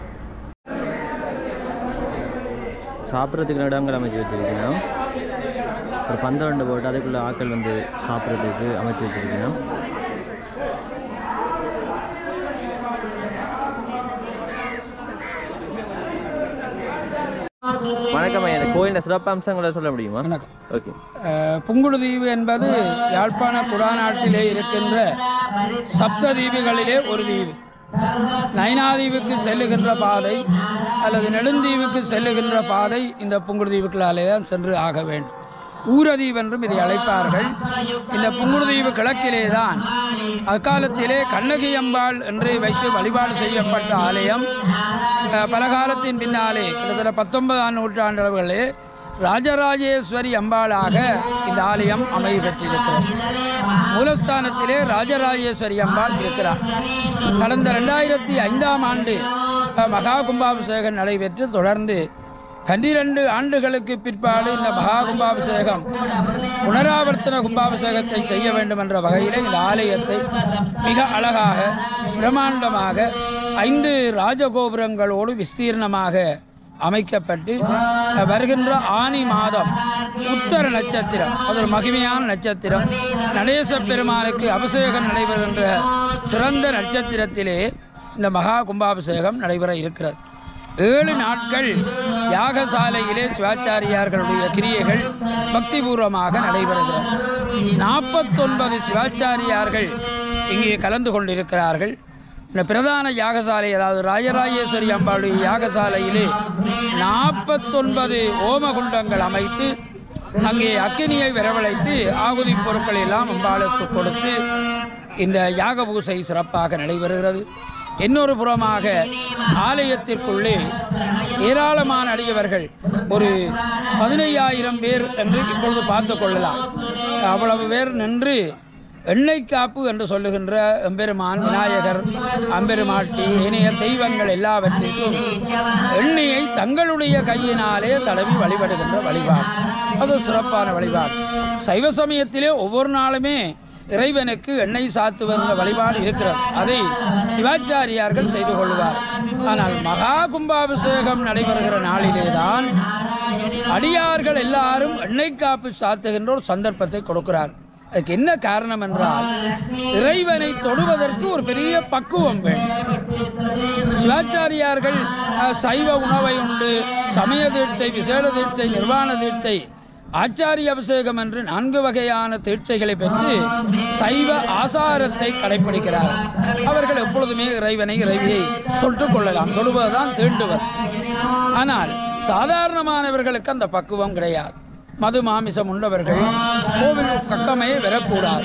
சாப்பிட்றதுக்கு இடங்கள் அமைச்சு வச்சிருக்கணும் ஒரு பந்தரண்டு போட்டு அதுக்குள்ள ஆட்கள் வந்து சாப்பிட்றதுக்கு அமைச்சு வச்சிருக்கணும் வணக்கம் ஐயா இந்த கோயிலின் சிறப்பம்சங்களை சொல்ல முடியுமா வணக்கம் ஓகே அஹ், புங்குடுதீவு என்பது யாழ்ப்பாண குடாநாட்டிலே இருக்கின்ற சப்த தீவுகளிலே ஒரு தீவு நைனாதீவுக்கு செல்லுகின்ற பாதை அல்லது நெடுந்தீவுக்கு செல்லுகின்ற பாதை இந்த புங்குடுதீவுகளாலே தான் சென்று ஆக வேண்டும் ஊரதீவு என்றும் இதை அழைப்பார்கள் இந்த புங்குடுதீவு கிழக்கிலே தான் அக்காலத்திலே கண்ணகி அம்பாள் என்று வைத்து வழிபாடு செய்யப்பட்ட ஆலயம் அஹ், பல காலத்தின் பின்னாலே கிட்டத்தட்ட பத்தொன்பதாம் நூற்றாண்டளவுகளே ராஜராஜேஸ்வரி அம்பாளாக இந்த ஆலயம் அமைவு பெற்றிருக்கிறது மூலஸ்தானத்திலே ராஜராஜேஸ்வரி அம்பாள் இருக்கிறார் கடந்த ரெண்டாயிரத்தி ஐந்தாம் ஆண்டு அஹ், மகா கும்பாபிஷேகம் நடைபெற்று தொடர்ந்து பன்னிரண்டு ஆண்டுகளுக்கு பிற்பாடு இந்த மகா கும்பாபிஷேகம் புனராவர்த்தன கும்பாபிஷேகத்தை செய்ய வேண்டும் என்ற வகையில் இந்த ஆலயத்தை மிக அழகாக பிரம்மாண்டமாக ஐந்து ராஜகோபுரங்களோடு விஸ்தீர்ணமாக அமைக்கப்பட்டு அஹ், வருகின்ற ஆனி மாதம் உத்தர நட்சத்திரம் அது ஒரு மகிமையான நட்சத்திரம் நடேச பெருமானுக்கு அபிஷேகம் நடைபெறுகின்ற சிறந்த நட்சத்திரத்திலே இந்த மகா கும்பாபிஷேகம் நடைபெற இருக்கிறது ஏழு நாட்கள் யாகசாலையிலே சிவாச்சாரியார்களுடைய கிரியைகள் பக்திபூர்வமாக நடைபெறுகிறது நாற்பத்தொன்பது சிவாச்சாரியார்கள் இங்கே கலந்து கொண்டிருக்கிறார்கள் இந்த பிரதான யாகசாலை அதாவது ராஜராஜேஸ்வரி அம்பாளுடைய யாகசாலையிலே நாற்பத்தொன்பது ஓமகுண்டங்கள் அமைத்து அங்கே அக்கினியை வரவழைத்து ஆகுதி பொருட்கள் எல்லாம் அம்பாளுக்கு கொடுத்து இந்த யாக பூசை சிறப்பாக நடைபெறுகிறது இன்னொரு புறமாக ஆலயத்திற்குள்ளே ஏராளமான அடியவர்கள் ஒரு பதினையாயிரம் பேர் என்று இப்பொழுது பார்த்து கொள்ளலாம் அவ்வளவு பேர் நின்று எண்ணெய் காப்பு என்று சொல்லுகின்ற எம்பெருமான் விநாயகர் அம்பெருமாட்டி இணைய தெய்வங்கள் எல்லாவற்றிற்கும் எண்ணெயை தங்களுடைய கையினாலே தடவி வழிபடுகின்ற வழிபாடு அது ஒரு சிறப்பான வழிபாடு சைவ சமயத்திலே ஒவ்வொரு நாளுமே இறைவனுக்கு எண்ணெய் சாத்துவந்த வழிபாடு இருக்கிறது அதை சிவாச்சாரியார்கள் செய்து கொள்வார் ஆனால் மகா கும்பாபிஷேகம் நடைபெறுகிற நாளிலேதான் அடியார்கள் எல்லாரும் எண்ணெய் காப்பு சாத்துகின்ற ஒரு சந்தர்ப்பத்தை கொடுக்கிறார் அதுக்கு என்ன காரணம் என்றால் இறைவனை தொடுவதற்கு ஒரு பெரிய பக்குவம் வேண்டும் சிவாச்சாரியார்கள் அஹ், சைவ உணவை உண்டு சமய தீட்சை விசேட தீட்சை நிர்வாண தீட்சை ஆச்சாரிய அபிஷேகம் என்று நான்கு வகையான தீட்சைகளை பெற்று சைவ ஆசாரத்தை கடைபிடிக்கிறார் அவர்கள் எப்பொழுதுமே இறைவனை இறைவியை தொட்டுக் கொள்ளலாம் தொடுவதுதான் தீண்டுவது ஆனால் சாதாரணமானவர்களுக்கு அந்த பக்குவம் கிடையாது மது மாமிசம் உண்டவர்கள் கோவில் பக்கமே வரக்கூடாது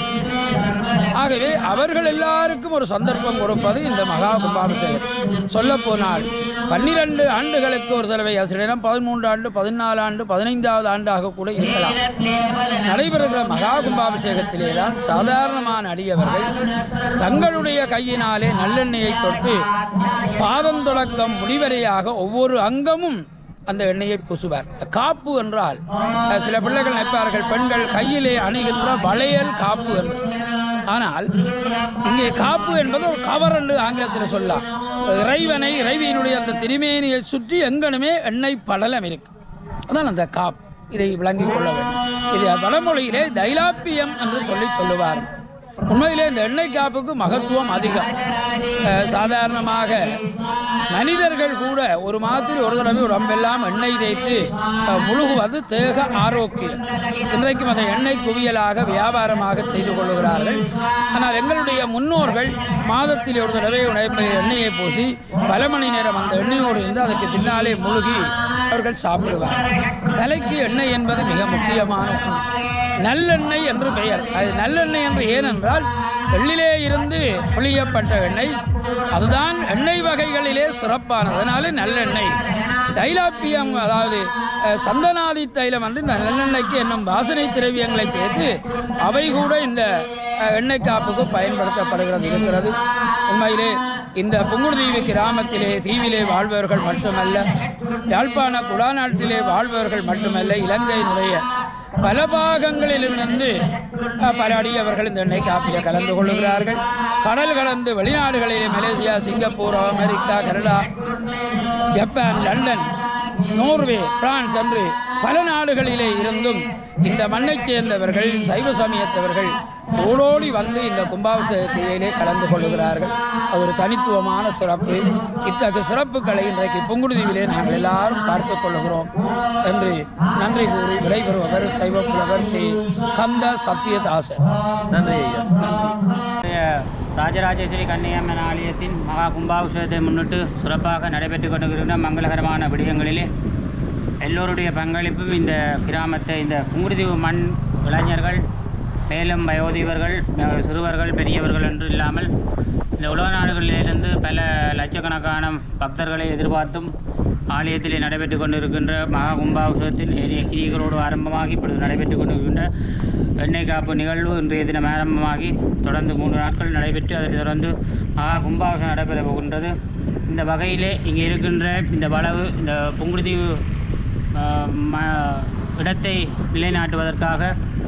ஆகவே அவர்கள் எல்லாருக்கும் ஒரு சந்தர்ப்பம் கொடுப்பது இந்த மகா கும்பாபிஷேகம் சொல்ல போனால் பன்னிரண்டு ஆண்டுகளுக்கு ஒரு தடவை சில நேரம் பதிமூன்று ஆண்டு பதினாலு ஆண்டு பதினைந்தாவது ஆண்டாக கூட இருக்கலாம் நடைபெறுகிற மகா கும்பாபிஷேகத்திலே தான் சாதாரணமான அடியவர்கள் தங்களுடைய கையினாலே நல்லெண்ணெயை தொட்டு பாதந்தொடக்கம் முடிவரையாக ஒவ்வொரு அங்கமும் அந்த எண்ணெயை பூசுவார் காப்பு என்றால் அஹ், சில பிள்ளைகள் நினைப்பார்கள் பெண்கள் கையிலே அணிகின்ற வளையல் காப்பு என்று ஆனால் இங்கே காப்பு என்பது ஒரு கவர் என்று ஆங்கிலத்தில் சொல்லலாம் இறைவனை இறைவியினுடைய அந்த திருமேனியை சுற்றி எங்கனுமே எண்ணெய் படலம் இருக்கு அதான் அந்த காப் இதை விளங்கிக் கொள்ள வேண்டும் இது வடமொழியிலே தைலாப்பியம் என்று சொல்லி சொல்லுவார் உண்மையிலே இந்த எண்ணெய் காப்புக்கு மகத்துவம் அதிகம் அஹ், சாதாரணமாக மனிதர்கள் கூட ஒரு மாதத்தில் ஒரு தடவை உடம்பெல்லாம் எண்ணெய் தேய்த்து அஹ், முழுகுவது தேக ஆரோக்கியம் இன்றைக்கும் அதை எண்ணெய் குவியலாக வியாபாரமாக செய்து கொள்ளுகிறார்கள் ஆனால் எங்களுடைய முன்னோர்கள் மாதத்தில் ஒரு தடவை உடம்பில் எண்ணெயை பூசி பல மணி நேரம் அந்த எண்ணெயோடு இருந்து அதற்கு பின்னாலே முழுகி அவர்கள் சாப்பிடுவார்கள் தலைக்கு எண்ணெய் என்பது மிக முக்கியமான ஒன்று நல்லெண்ணெய் என்று பெயர் அது நல்லெண்ணெய் என்று ஏனென்றால் எள்ளிலே இருந்து புளியப்பட்ட எண்ணெய் அதுதான் எண்ணெய் வகைகளிலே சிறப்பானது அதனால நல்லெண்ணெய் தைலாப்பியம் அதாவது அஹ், சந்தனாதி தைலம் வந்து இந்த நல்லெண்ணெய்க்கு என்னும் வாசனை திரவியங்களை சேர்த்து அவை கூட இந்த அஹ், எண்ணெய் காப்புக்கு பயன்படுத்தப்படுகிறது இருக்கிறது உண்மையிலே இந்த புங்குடுதீவு கிராமத்திலே தீவிலே வாழ்பவர்கள் மட்டுமல்ல யாழ்ப்பாண குடாநாட்டிலே வாழ்பவர்கள் மட்டுமல்ல இலங்கையினுடைய பல பாகங்களிலிருந்து அஹ், பல அடியவர்கள் இந்த எண்ணெய் காப்பிலே கலந்து கொள்ளுகிறார்கள் கடல் கடந்து வெளிநாடுகளிலே Malaysia Singapore America Canada Japan London Norway France என்று பல நாடுகளிலே இருந்தும் இந்த மண்ணைச் சேர்ந்தவர்கள் சைவ சமயத்தவர்கள் ஓடோடி வந்து இந்த கும்பாபிஷேகத்திலே கலந்து கொள்ளுகிறார்கள் அது ஒரு தனித்துவமான சிறப்பு இத்தகைய சிறப்புகளை இன்றைக்கு புங்குடுதீவிலே நாங்கள் எல்லாரும் பார்த்துக் கொள்ளுகிறோம் என்று நன்றி கூறி விடைபெறுபவர் சைவ புலவர் ஸ்ரீ கந்த சத்தியதாசன் நன்றி ஐயா நன்றி ராஜராஜேஸ்வரி கன்னியம்மன் ஆலயத்தின் மகா கும்பாபிஷேகத்தை முன்னிட்டு சிறப்பாக நடைபெற்று கொண்டிருக்கிற மங்களகரமான விடயங்களிலே எல்லோருடைய பங்களிப்பும் இந்த கிராமத்தை இந்த புங்குடுதீவு மண் இளைஞர்கள் மேலும் வயோதிபர்கள் அஹ், சிறுவர்கள் பெரியவர்கள் என்று இல்லாமல் இந்த உலக நாடுகளிலிருந்து பல லட்சக்கணக்கான பக்தர்களை எதிர்பார்த்தும் ஆலயத்திலே நடைபெற்று கொண்டிருக்கின்ற மகா கும்பாபிஷேகத்தில் ஏறிய கிரிகளோடு ஆரம்பமாகி இப்பொழுது நடைபெற்று கொண்டிருக்கின்ற எண்ணெய் காப்பு நிகழ்வு இன்றைய தினம் ஆரம்பமாகி தொடர்ந்து மூன்று நாட்கள் நடைபெற்று அதைத் தொடர்ந்து மகா கும்பாபிஷேகம் நடைபெற போகின்றது இந்த வகையிலே இங்கே இருக்கின்ற இந்த வளவு இந்த புங்குடுதீவு ஆஹ், ம- இடத்தை நிலைநாட்டுவதற்காக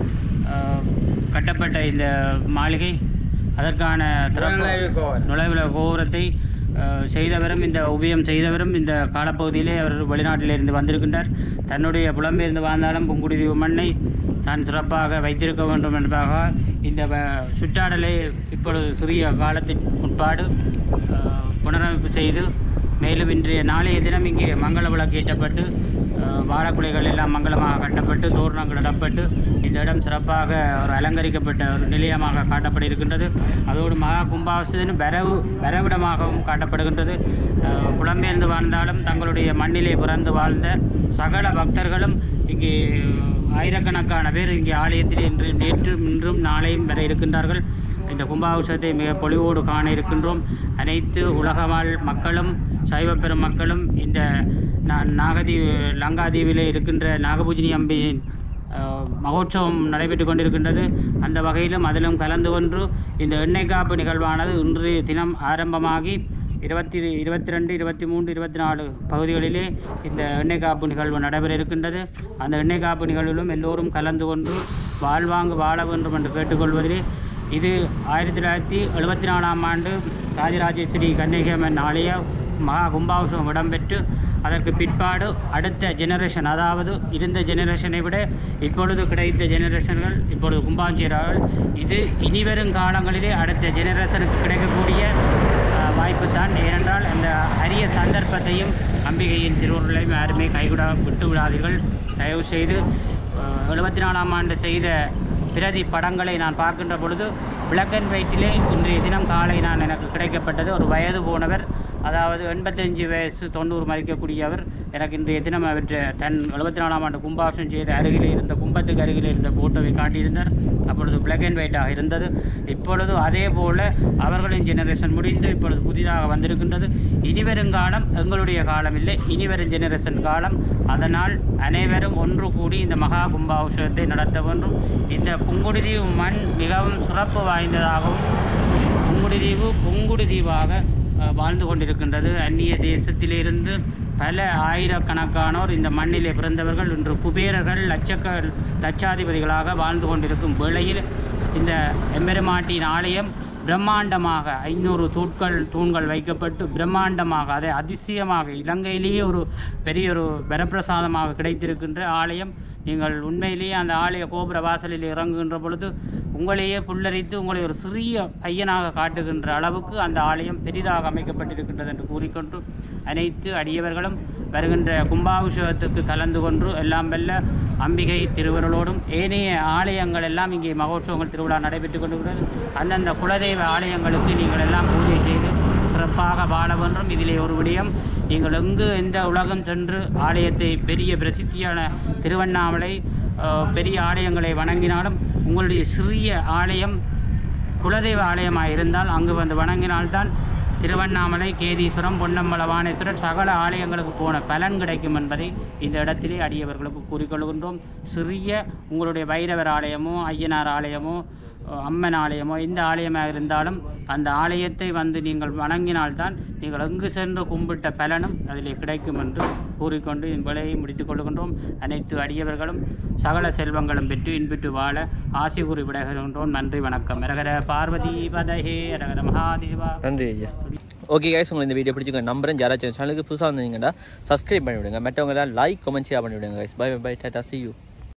ஆஹ், கட்டப்பட்ட இந்த மாளிகை அதற்கான திறப்பு நுழைவுல கோபுரத்தை ஆஹ், செய்தவரும் இந்த உபயம் செய்தவரும் இந்த காலப்பகுதியிலே அவர் வெளிநாட்டிலிருந்து வந்திருக்கின்றார் தன்னுடைய புலம்பெயர்ந்து வாழ்ந்தாலும் புங்குடுதீவு மண்ணை தான் சிறப்பாக வைத்திருக்க வேண்டும் என்பதாக இந்த வ- சுற்றாடலை இப்பொழுது சிறிய காலத்தின் முற்பாடு ஆஹ், புனரமைப்பு செய்து மேலும் இன்றைய நாளைய தினம் இங்கே மங்கள விளக்கு ஏற்றப்பட்டு அஹ், வாழைக்குலைகள் எல்லாம் மங்களமாக கட்டப்பட்டு தோரணங்கள் இடப்பட்டு இந்த இடம் சிறப்பாக ஒரு அலங்கரிக்கப்பட்ட ஒரு நிலையமாக காட்டப்பட இருக்கின்றது அதோடு மகா கும்பாபிஷேகம் வரவு வரவிடமாகவும் காட்டப்படுகின்றது அஹ், புலம்பெயர்ந்து வாழ்ந்தாலும் தங்களுடைய மண்ணிலே பிறந்து வாழ்ந்த சகல பக்தர்களும் இங்கே ஆயிரக்கணக்கான பேர் இங்கே ஆலயத்தில் இன்று நேற்றும் இன்றும் நாளையும் வர இருக்கின்றார்கள் இந்த கும்பாபிஷேகத்தை மிக பொலிவோடு காண இருக்கின்றோம் அனைத்து உலகவாழ் மக்களும் சைவ பெரும் மக்களும் இந்த நா- நாகதீவு லங்காதீவிலே இருக்கின்ற நாகபூஜினி அம்பியின் அஹ், மகோற்சவம் நடைபெற்று கொண்டிருக்கின்றது அந்த வகையிலும் அதிலும் கலந்து கொண்டு இந்த எண்ணெய் காப்பு நிகழ்வானது இன்றைய தினம் ஆரம்பமாகி இருபத்தி இருபத்தி ரெண்டு இருபத்தி மூன்று இருபத்தி நாலு பகுதிகளிலே இந்த எண்ணெய் காப்பு நிகழ்வு நடைபெற இருக்கின்றது அந்த எண்ணெய் காப்பு நிகழ்விலும் எல்லோரும் கலந்து கொண்டு வாழ்வாங்கு வாழ வேண்டும் என்று கேட்டுக்கொள்வதிலே இது ஆயிரத்தி தொள்ளாயிரத்தி எழுபத்தி நாலாம் ஆண்டு ராஜராஜேஸ்வரி கன்னிகேமன் ஆலய மகா கும்பாபிஷேகம் இடம்பெற்று அதற்கு பிற்பாடு அடுத்த ஜெனரேஷன் அதாவது இருந்த ஜெனரேஷனை விட இப்பொழுது கிடைத்த ஜெனரேஷன்கள் இப்பொழுது கும்பாஞ்சியர்கள் இது இனிவரும் காலங்களிலே அடுத்த ஜெனரேஷனுக்கு கிடைக்கக்கூடிய அஹ், வாய்ப்புத்தான் ஏனென்றால் அந்த அரிய சந்தர்ப்பத்தையும் அம்பிகையின் திருவுருளையும் யாருமே கைவிட விட்டு விடாதீர்கள் தயவு செய்து எழுபத்தி நாலாம் ஆண்டு செய்த பிரதி படங்களை நான் பார்க்கின்ற பொழுது பிளாக் அண்ட் ஒயிட்டிலே இன்றைய தினம் காலை நான் எனக்கு கிடைக்கப்பட்டது ஒரு வயது போனவர் அதாவது எண்பத்தஞ்சு வயசு தொண்ணூறு மதிக்கக்கூடியவர் எனக்கு இன்றைய தினம் அவற்றை தன் எழுபத்தி நாலாம் ஆண்டு கும்பாபிஷேகம் செய்த அருகிலே இருந்த கும்பத்துக்கு அருகிலே இருந்த ஃபோட்டோவை காட்டியிருந்தார் அப்பொழுது பிளாக் அண்ட் ஒயிட்டாக இருந்தது இப்பொழுது அதே போல அவர்களின் ஜெனரேஷன் முடிந்து இப்பொழுது புதிதாக வந்திருக்கின்றது இனிவரும் காலம் எங்களுடைய காலம் இல்லை இனிவரும் ஜெனரேஷன் காலம் அதனால் அனைவரும் ஒன்று கூடி இந்த மகா கும்பாபிஷேகத்தை நடத்த வேண்டும் இந்த புங்குடுதீவு மண் மிகவும் சிறப்பு வாய்ந்ததாகவும் புங்குடுதீவு புங்குடுதீவாக அஹ், வாழ்ந்து கொண்டிருக்கின்றது அந்நிய தேசத்திலிருந்து பல ஆயிரக்கணக்கானோர் இந்த மண்ணிலே பிறந்தவர்கள் இன்று குபேரர்கள் லட்சக்க லட்சாதிபதிகளாக வாழ்ந்து கொண்டிருக்கும் வேளையில் இந்த எம்பெருமாட்டியின் ஆலயம் பிரம்மாண்டமாக ஐநூறு தூட்கள் தூண்கள் வைக்கப்பட்டு பிரம்மாண்டமாக அதை அதிசயமாக இலங்கையிலேயே ஒரு பெரிய ஒரு வரப்பிரசாதமாக கிடைத்திருக்கின்ற ஆலயம் நீங்கள் உண்மையிலேயே அந்த ஆலய கோபுர வாசலில் இறங்குகின்ற பொழுது உங்களையே புல்லரித்து உங்களை ஒரு சிறிய பையனாக காட்டுகின்ற அளவுக்கு அந்த ஆலயம் பெரிதாக அமைக்கப்பட்டிருக்கின்றது என்று கூறிக்கொண்டு அனைத்து அடியவர்களும் வருகின்ற கும்பாபிஷேகத்துக்கு கலந்து கொண்டு எல்லாம் வெல்ல அம்பிகை திருவருளோடும் ஏனைய ஆலயங்கள் எல்லாம் இங்கே மகோற்சவங்கள் திருவிழா நடைபெற்றுக் கொண்டிருக்கிறது அந்தந்த குலதெய்வ ஆலயங்களுக்கு நீங்கள் எல்லாம் பூஜை செய்து சிறப்பாக வாழ வேண்டும் இதிலே ஒரு விடயம் நீங்கள் எங்கு எந்த உலகம் சென்று ஆலயத்தை பெரிய பிரசித்தியான திருவண்ணாமலை அஹ், பெரிய ஆலயங்களை வணங்கினாலும் உங்களுடைய சிறிய ஆலயம் குலதெய்வ ஆலயமாக இருந்தால் அங்கு வந்து வணங்கினால்தான் திருவண்ணாமலை கேதீஸ்வரம் பொன்னம்பலவானேஸ்வரர் சகல ஆலயங்களுக்கு போன பலன் கிடைக்கும் என்பதை இந்த இடத்திலே அடியவர்களுக்கு கூறிக்கொள்கின்றோம் சிறிய உங்களுடைய வைரவர் ஆலயமோ ஐயனார் ஆலயமோ அஹ், அம்மன் ஆலயமோ எந்த ஆலயமாக இருந்தாலும் அந்த ஆலயத்தை வந்து நீங்கள் வணங்கினால்தான் நீங்கள் எங்கு சென்று கும்பிட்ட பலனும் அதிலே கிடைக்கும் என்று கூறிக்கொண்டு என் விலையை முடித்துக் கொள்கின்றோம் அனைத்து அடியவர்களும் சகல செல்வங்களும் பெற்று இன்புற்று வாழ ஆசி கூறி விடைகின்றோம் நன்றி வணக்கம் ரகர பார்வதி பதஹே ரகர மகாதேவா நன்றி ஐயா ஓகே கைஸ் உங்களுக்கு இந்த வீடியோ பிடிச்சிக்க நம்புறேன் யாராச்சும் சேனலுக்கு புதுசாக வந்தீங்கன்னா சப்ஸ்கிரைப் பண்ணி விடுங்க மற்றவங்க லைக் கமெண்ட் ஷேர் பண்ணி விடுங்க guys bye bye tata see you